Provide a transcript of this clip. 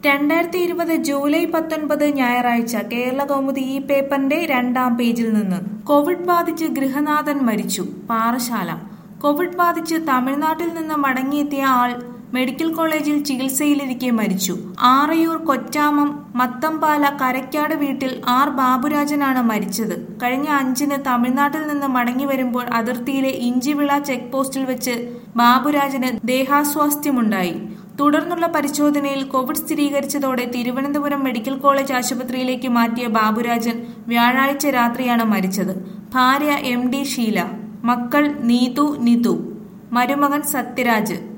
രണ്ടായിരത്തി ഇരുപത് ജൂലൈ പത്തൊൻപത് ഞായറാഴ്ച കേരള കൗമുദി ഈ പേപ്പറിന്റെ രണ്ടാം പേജിൽ നിന്ന് കോവിഡ് ബാധിച്ച് ഗൃഹനാഥൻ മരിച്ചു പാറശാല കോവിഡ് ബാധിച്ച് തമിഴ്നാട്ടിൽ നിന്ന് മടങ്ങിയെത്തിയ ആൾ മെഡിക്കൽ കോളേജിൽ ചികിത്സയിലിരിക്കെ മരിച്ചു ആറയൂർ കൊറ്റാമം മത്തമ്പാല കരക്കാട് വീട്ടിൽ ആർ ബാബുരാജനാണ് മരിച്ചത് കഴിഞ്ഞ അഞ്ചിന് തമിഴ്നാട്ടിൽ നിന്ന് മടങ്ങി വരുമ്പോൾ അതിർത്തിയിലെ ഇഞ്ചിവിള ചെക്ക് പോസ്റ്റിൽ വെച്ച് ബാബുരാജന് ദേഹാസ്വാസ്ഥ്യമുണ്ടായി തുടർന്നുള്ള പരിശോധനയിൽ കോവിഡ് സ്ഥിരീകരിച്ചതോടെ തിരുവനന്തപുരം മെഡിക്കൽ കോളേജ് ആശുപത്രിയിലേക്ക് മാറ്റിയ ബാബുരാജൻ വ്യാഴാഴ്ച രാത്രിയാണ് മരിച്ചത് ഭാര്യ എം ഡി ഷീല മക്കൾ നീതു നിതു മരുമകൻ സത്യരാജ്